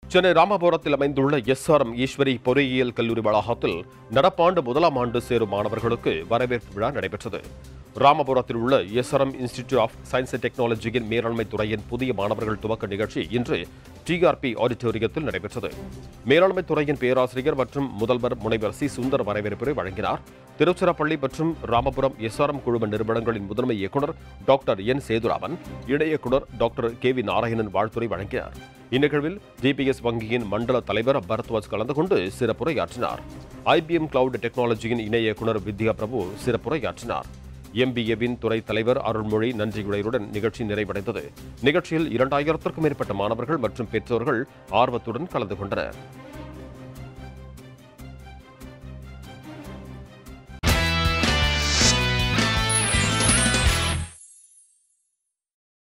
சென்னை ராமபுரத்தில் அமைந்துள்ள எஸ்ஆர்எம் ஈஸ்வரி பொறியியல் கல்லூரி வளாகத்தில் நடப்பாண்டு முதலாம் ஆண்டு சேரும் மாணவர்களுக்கு வரவேற்பு விழா நடைபெற்றது ராமபுரத்தில் உள்ள SRM institute of science and டெக்னாலஜியின் மேலாண்மை துறையின் புதிய மாணவர்கள் துவக்க நிகழ்ச்சி இன்று டிஆர்பி ஆடிட்டோரியத்தில் நடைபெற்றது மேலாண்மை துறையின் பேராசிரியர் மற்றும் முதல்வர் முனைவர் சி சுந்தர் வரவேற்புரை வழங்கினார் திருச்சிராப்பள்ளி மற்றும் ராமபுரம் எஸ்ஆர்எம் குழும நிறுவனங்களின் முதன்மை இயக்குநர் டாக்டர் என் சேதுராமன் இணை இயக்குநர் டாக்டர் கே வி நாராயணன் வாழ்த்துரை வழங்கினார் இந்நிகழ்வில் ஜிபிஎஸ் வங்கியின் மண்டல தலைவர் பரத்வாஜ் கலந்து கொண்டு சிறப்புரையாற்றினார் ஐபிஎம் கிளவுட் டெக்னாலஜியின் இணை இயக்குநர் வித்யா பிரபு சிறப்புரையாற்றினார் எம்பிஏவின் துறை தலைவர் அருள்மொழி நன்றியுரையுடன் நிகழ்ச்சி நிறைவடைந்தது நிகழ்ச்சியில் இரண்டாயிரத்திற்கும் மேற்பட்ட மாணவர்கள் மற்றும் பெற்றோர்கள் ஆர்வத்துடன் கலந்து கொண்டனர்